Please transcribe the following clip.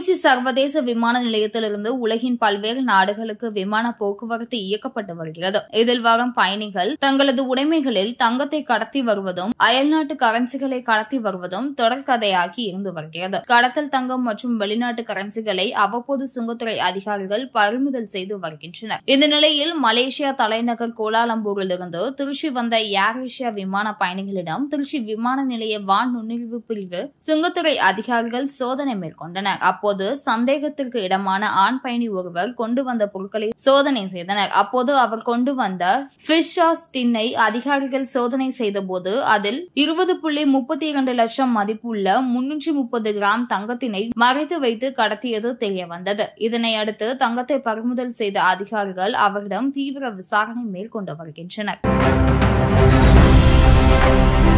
திருச்சி சர்வதேச விமான நிலையத்திலிருந்து உலகின் பல்வேறு நாடுகளுக்கு விமான போக்குவரத்து இயக்கப்பட்டு வருகிறது இதில் வரும் பயணிகள் தங்களது உடைமைகளில் தங்கத்தை கடத்தி வருவதும் அயல்நாட்டு கரன்சிகளை கடத்தி வருவதும் தொடர்கதையாகி இருந்து வருகிறது கடத்தல் தங்கம் மற்றும் வெளிநாட்டு கரன்சிகளை அவ்வப்போது சுங்கத்துறை அதிகாரிகள் பறிமுதல் செய்து வருகின்றனர் இந்த நிலையில் மலேசியா தலைநகர் கோலாலம்பூரிலிருந்து திருச்சி வந்த ஏர் ஏஷியா விமான பயணிகளிடம் திருச்சி விமான நிலைய வான் நுண்ணறிவு பிரிவு சுங்கத்துறை அதிகாரிகள் சோதனை மேற்கொண்டனர் அப்போது சந்தேகத்திற்கு இடமான ஆண் பயணி ஒருவர் கொண்டு வந்த பொருட்களை சோதனை செய்தனர் அப்போது அவர் கொண்டு வந்த ஃபிஷ் சாஸ் டின்னை அதிகாரிகள் சோதனை செய்தபோது அதில் இருபது புள்ளி முப்பத்தி இரண்டு லட்சம் மதிப்புள்ள முன்னூற்றி முப்பது கிராம் தங்கத்தினை மறைத்து வைத்து கடத்தியது தெரிய வந்தது இதனை அடுத்து தங்கத்தை பறிமுதல் செய்த அதிகாரிகள் அவரிடம் தீவிர விசாரணை மேற்கொண்டு வருகின்றனர்